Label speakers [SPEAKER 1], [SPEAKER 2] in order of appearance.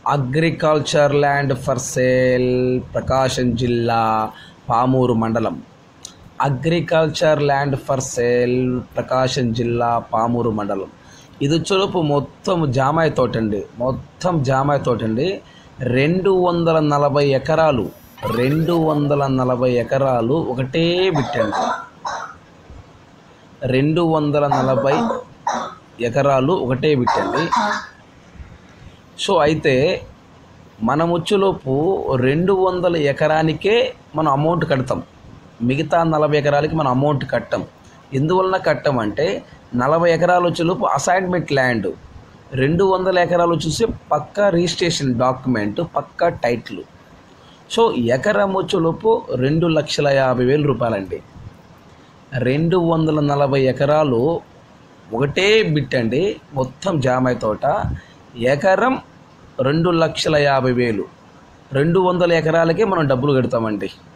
[SPEAKER 1] agriculture land for sale Prakasam జిల్లా పామూరు మండలం agriculture land for sale Prakasam జిల్లా పామూరు మండలం ఇది వచ్చేలోపు మొత్తం జామాయి తోట అండి మొత్తం జామాయి తోట అండి రెండు వందల నలభై ఎకరాలు రెండు వందల నలభై ఎకరాలు ఒకటే బిట్టండి రెండు వందల నలభై ఎకరాలు ఒకటే బిట్టండి సో అయితే మనం వచ్చేలోపు రెండు వందల ఎకరానికే మనం అమౌంట్ కడతాం మిగతా నలభై ఎకరాలకి మనం అమౌంట్ కట్టం ఎందువలన కట్టం అంటే నలభై ఎకరాలు వచ్చేలోపు అసైన్మెంట్ ల్యాండ్ రెండు వందల ఎకరాలు చూస్తే పక్కా రిజిస్ట్రేషన్ డాక్యుమెంట్ పక్కా టైటిల్ సో ఎకరం వచ్చేలోపు రెండు లక్షల యాభై వేల రూపాయలండి రెండు వందల నలభై ఎకరాలు ఒకటే బిట్ అండి మొత్తం జామాయి తోట ఎకరం రెండు లక్షల యాభై వేలు రెండు వందల ఎకరాలకే మనం డబ్బులు కడతామండి